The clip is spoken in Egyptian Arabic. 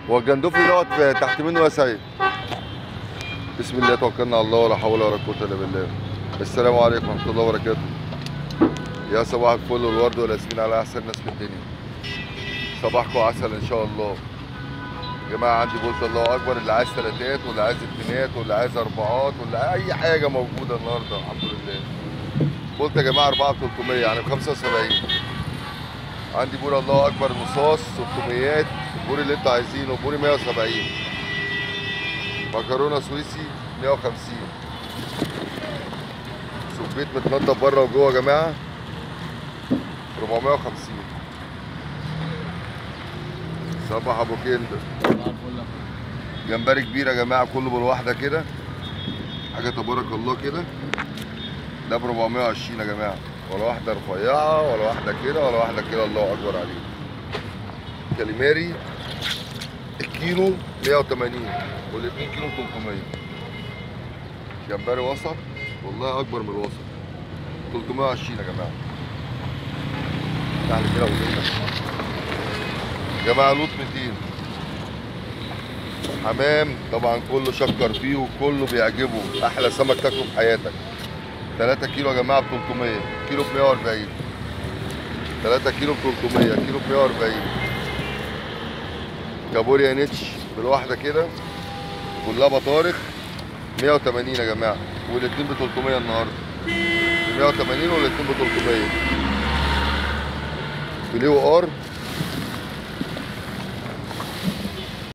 والجندوفلي دوت في- تحت منه يا سيد بسم الله توكلنا على الله ولا حول ولا قوه الا بالله السلام عليكم ورحمه الله وبركاته يا صباح الفل والورد والياسمين على احسن ناس في الدنيا صباحكم عسل ان شاء الله يا جماعه عندي بولت الله اكبر اللي عايز ثلاثات واللي عايز اثنينات واللي عايز اربعات واللي اي حاجه موجوده النهارده الحمد لله بولت يا جماعه 4 300 يعني ب 75 عندي بور الله اكبر رصاص 600 البور اللي انتوا عايزينه بوري 170 مكرونه سويسي 150 سبيت متنضف بره وجوه يا جماعه 450 صباح ابو كندر جمبري كبير يا جماعه كله بالواحده كده حاجه تبارك الله كده ده ب 420 يا جماعه ولا واحده رفيعه ولا واحده كده ولا واحده كده الله اكبر عليك كاليماري الكيلو 180 والاثنين كيلو 300 جمبري وسط والله اكبر من الوسط 320 يا جماعه تعالى كده وزينا يا جماعه لوط 200 حمام طبعا كله شكر فيه وكله بيعجبه احلى سمك تاكله في حياتك 3 كيلو يا جماعه ب 300 كيلو ب 140 3 كيلو ب 300 كيلو ب 140 كابوريا نيتش بالواحده كده كلها بطارخ 180 يا جماعه والاثنين ب 300 النهارده ب 180 والاثنين ب 300 فيليه وقار